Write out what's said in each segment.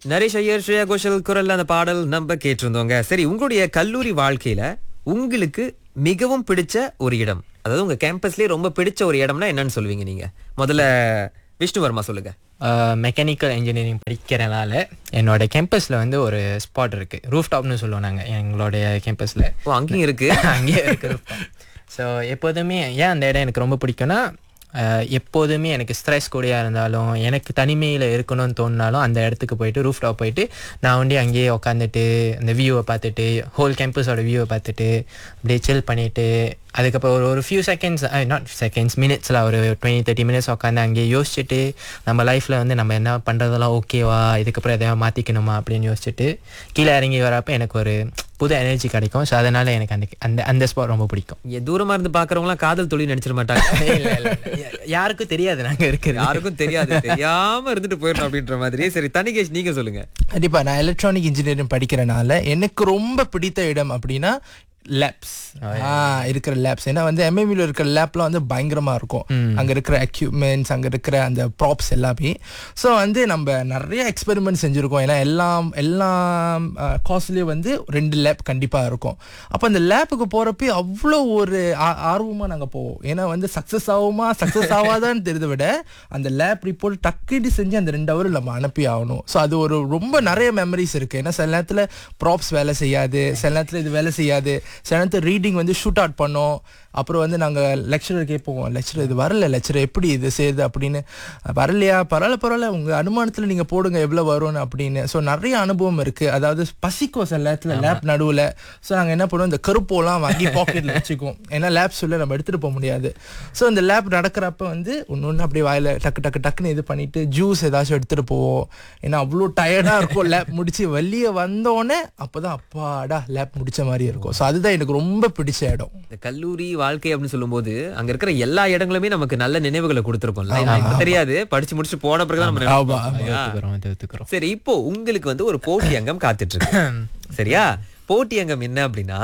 நரேஷ் ஐயர் ஸ்ரேயா கோஷல் குரல்ல அந்த பாடல் நம்ம கேட்டிருந்தோங்க சரி உங்களுடைய கல்லூரி வாழ்க்கையில உங்களுக்கு மிகவும் பிடிச்ச ஒரு இடம் அதாவது உங்க கேம்பஸ்லயே ரொம்ப பிடிச்ச ஒரு இடம்னா என்னன்னு சொல்லுவீங்க நீங்க முதல்ல விஷ்ணு வர்மா சொல்லுங்க மெக்கானிக்கல் இன்ஜினியரிங் படிக்கிறனால என்னோட கேம்பஸில் வந்து ஒரு ஸ்பாட் இருக்குது ரூஃப் டாப்னு சொல்லுவோம் நாங்கள் எங்களுடைய கேம்பஸில் ஓ அங்கேயும் இருக்கு அங்கேயே இருக்கு ஸோ எப்போதுமே ஏன் அந்த இடம் எனக்கு ரொம்ப பிடிக்கும்னா அஹ், எப்போதுமே எனக்கு ஸ்ட்ரெஸ் கூடயா இருந்தாலும் எனக்கு தனிமையில் இருக்கணும்னு தோணினாலும் அந்த இடத்துக்கு போயிட்டு ரூஃப் டாப் போயிட்டு நான் வந்து அங்கேயே உட்காந்துட்டு அந்த வியூவை பார்த்துட்டு ஹோல் கேம்பஸோட வியூவை பார்த்துட்டு அப்படியே சில் பண்ணிட்டு அதுக்கப்புறம் ஒரு ஒரு ஃபியூ செகண்ட்ஸ் நாட் செகண்ட்ஸ் மினிட்ஸில் ஒரு டுவெண்ட்டி தேர்ட்டி மினிட்ஸ் உட்காந்து அங்கேயே யோசிச்சுட்டு நம்ம லைஃப்பில் வந்து நம்ம என்ன பண்ணுறதெல்லாம் ஓகேவா இதுக்கப்புறம் எதையா மாற்றிக்கணுமா அப்படின்னு யோசிச்சுட்டு கீழே இறங்கி வரப்போ எனக்கு ஒரு புது எனர்ஜி கிடைக்கும் ஸோ அதனால் எனக்கு அந்த அந்த அந்த ஸ்பாட் ரொம்ப பிடிக்கும் இங்க தூரமா இருந்து பாக்குறவங்களாம் காதல் தொழில் நடிச்சிட மாட்டாங்க இல்ல, இல்ல, இல்ல. யாருக்கும் தெரியாது நாங்கள் இருக்குது யாருக்கும் தெரியாது தெரியாம இருந்துட்டு போயிடணும் அப்படின்ற மாதிரி சரி தனிகேஷ் நீங்க சொல்லுங்க கண்டிப்பா நான் எலக்ட்ரானிக் இன்ஜினியரிங் படிக்கிறனால எனக்கு ரொம்ப பிடித்த இடம் அப்படின்னா லேப்ஸ் இருக்கிற லேப்ஸ் ஏன்னா வந்து எம்எம்யூல இருக்கிற லேப்லாம் வந்து பயங்கரமா இருக்கும் அங்க இருக்கிற எக்யூப்மெண்ட்ஸ் அங்க இருக்கிற அந்த ப்ராப்ஸ் எல்லாமே ஸோ வந்து நம்ம நிறைய எக்ஸ்பெரிமெண்ட் செஞ்சுருக்கோம் ஏன்னா எல்லாம் எல்லாம் காஸ்ட்லேயும் வந்து ரெண்டு லேப் கண்டிப்பா இருக்கும் அப்போ அந்த லேப்புக்கு போறப்ப அவ்வளோ ஒரு ஆ- ஆர்வமா நாங்க போவோம் ஏன்னா வந்து சக்ஸஸ் ஆகுமா சக்ஸஸ் ஆகாதான்னு தெரிஞ்சதை விட அந்த லேப் ரிப்போர்ட் டக்குடி செஞ்சு அந்த ரெண்டு ஹவர் நம்ம அனுப்பி ஆகணும் ஸோ அது ஒரு ரொம்ப நிறைய மெமரிஸ் இருக்கு ஏன்னா சில நேரத்தில் ப்ராப்ஸ் வேலை செய்யாது சில நேரத்தில் இது வேலை செய்யாது சில நேரத்தில் ரீடிங் வந்து ஷூட் அவுட் பண்ணோம் அப்புறம் வந்து நாங்கள் லெக்சரர் கேட்போம் லெக்சரர் இது வரல லெக்சரர் எப்படி இது செய்யுது அப்படின்னு வரலையா பரவாயில்ல பரவாயில்ல உங்கள் அனுமானத்தில் நீங்கள் போடுங்க எவ்வளோ வரும்னு அப்படின்னு ஸோ நிறைய அனுபவம் இருக்குது அதாவது பசிக்கும் சில நேரத்தில் லேப் நடுவில் ஸோ நாங்கள் என்ன பண்ணுவோம் இந்த கருப்போலாம் வாங்கி பாக்கெட்டில் வச்சுக்குவோம் ஏன்னா லேப் சொல்ல நம்ம எடுத்துகிட்டு போக முடியாது ஸோ இந்த லேப் நடக்கிறப்ப வந்து ஒன்று ஒன்று அப்படியே வாயில் டக்கு டக்கு டக்குன்னு இது பண்ணிட்டு ஜூஸ் ஏதாச்சும் எடுத்துகிட்டு போவோம் ஏன்னா அவ்வளோ டயர்டாக இருக்கும் லேப் முடிச்சு வெளியே வந்தோடனே அப்போ தான் அப்பாடா லேப் முடிச்ச மாதிரி இருக்கும் ஸோ அதுதான் எனக்கு ரொம்ப பிடிச்ச இடம் இந்த கல்லூரி வாழ்க்கை அப்படின்னு சொல்லும்போது அங்க இருக்கிற எல்லா இடங்களுமே நமக்கு நல்ல நினைவுகளை கொடுத்துருக்கோம்ல இப்ப தெரியாது படிச்சு முடிச்சு போன பிறகுதான் நம்ம ஆமா. நினைப்போம். இல்லையா? ஒத்துக்கிறோம் அது ஒத்துக்கிறோம் சரி இப்போ உங்களுக்கு வந்து ஒரு போட்டி அங்கம் காத்துட்டு இருக்கு சரியா போட்டி அங்கம் என்ன அப்படின்னா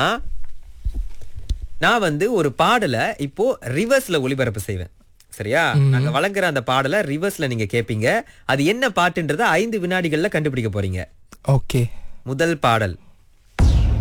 நான் வந்து ஒரு பாடலை இப்போ ரிவர்ஸ்ல ஒளிபரப்பு செய்வேன் சரியா நாங்க வழங்குற அந்த பாடலை ரிவர்ஸ்ல நீங்க கேப்பீங்க அது என்ன பாட்டுன்றத ஐந்து வினாடிகள்ல கண்டுபிடிக்க போறீங்க ஓகே முதல் பாடல்